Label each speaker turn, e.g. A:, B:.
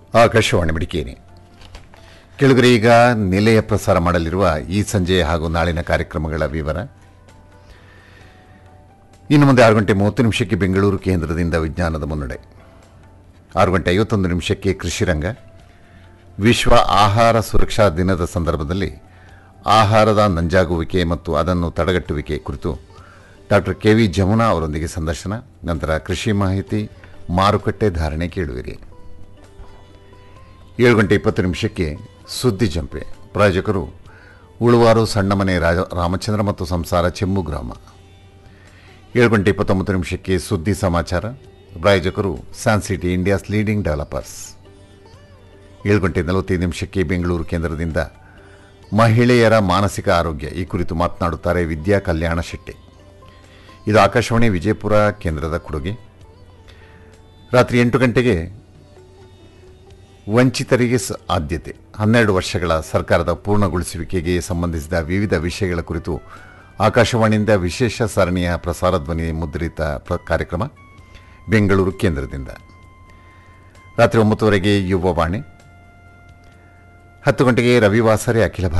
A: ಆಕಾಶವಾಣಿ ಮಡಿಕೇರಿ ಕೆಳಗರೆ ಈಗ ನಿಲಯ ಪ್ರಸಾರ ಮಾಡಲಿರುವ ಈ ಸಂಜೆ ಹಾಗೂ ನಾಳಿನ ಕಾರ್ಯಕ್ರಮಗಳ ವಿವರ ಇನ್ನು ಮುಂದೆ ಆರು ಗಂಟೆ ಮೂವತ್ತು ನಿಮಿಷಕ್ಕೆ ಬೆಂಗಳೂರು ಕೇಂದ್ರದಿಂದ ವಿಜ್ಞಾನದ ಮುನ್ನಡೆ ಆರು ಗಂಟೆ ಐವತ್ತೊಂದು ನಿಮಿಷಕ್ಕೆ ಕೃಷಿರಂಗ ವಿಶ್ವ ಆಹಾರ ಸುರಕ್ಷಾ ದಿನದ ಸಂದರ್ಭದಲ್ಲಿ ಆಹಾರದ ನಂಜಾಗುವಿಕೆ ಮತ್ತು ಅದನ್ನು ತಡೆಗಟ್ಟುವಿಕೆ ಕುರಿತು ಡಾಕ್ಟರ್ ಕೆ ವಿ ಜಮುನಾ ಅವರೊಂದಿಗೆ ಸಂದರ್ಶನ ನಂತರ ಕೃಷಿ ಮಾಹಿತಿ ಮಾರುಕಟ್ಟೆ ಧಾರಣೆ ಕೇಳುವಿರಿ ಏಳು ಗಂಟೆ ಇಪ್ಪತ್ತು ನಿಮಿಷಕ್ಕೆ ಸುದ್ದಿ ಜಂಪೆ ಪ್ರಾಯೋಜಕರು ಉಳುವಾರು ಸಣ್ಣಮನೆ ರಾಜ ರಾಮಚಂದ್ರ ಮತ್ತು ಸಂಸಾರ ಚೆಮ್ಮು ಗ್ರಾಮ ಏಳು ಗಂಟೆ ಇಪ್ಪತ್ತೊಂಬತ್ತು ನಿಮಿಷಕ್ಕೆ ಸುದ್ದಿ ಸಮಾಚಾರ ಪ್ರಾಯೋಜಕರು ಸ್ಯಾನ್ಸಿಟಿ ಇಂಡಿಯಾಸ್ ಲೀಡಿಂಗ್ ಡೆವಲಪರ್ಸ್ ಏಳು ಗಂಟೆ ನಲವತ್ತೈದು ನಿಮಿಷಕ್ಕೆ ಬೆಂಗಳೂರು ಕೇಂದ್ರದಿಂದ ಮಹಿಳೆಯರ ಮಾನಸಿಕ ಆರೋಗ್ಯ ಈ ಕುರಿತು ಮಾತನಾಡುತ್ತಾರೆ ವಿದ್ಯಾ ಕಲ್ಯಾಣ ಶೆಟ್ಟಿ ಇದು ಆಕಾಶವಾಣಿ ವಿಜಯಪುರ ಕೇಂದ್ರದ ಕೊಡುಗೆ ರಾತ್ರಿ ಎಂಟು ಗಂಟೆಗೆ ವಂಚಿತರಿಗೆ ಸ- ಆದ್ಯತೆ ಹನ್ನೆರಡು ವರ್ಷಗಳ ಸರ್ಕಾರದ ಪೂರ್ಣಗೊಳಿಸುವಿಕೆಗೆ ಸಂಬಂಧಿಸಿದ ವಿವಿಧ ವಿಷಯಗಳ ಕುರಿತು ಆಕಾಶವಾಣಿಯಿಂದ ವಿಶೇಷ ಸರಣಿಯ ಪ್ರಸಾರ ಧ್ವನಿ ಮುದ್ರಿತ ಪ್ರ- ಕಾರ್ಯಕ್ರಮ ಬೆಂಗಳೂರು ಕೇಂದ್ರದಿಂದ ರಾತ್ರಿ ಒಂಬತ್ತುವರೆಗೆ ಯುವವಾಣಿ ಹತ್ತು ಗಂಟೆಗೆ ರವಿವಾಸರೆ ಅಖಿಲ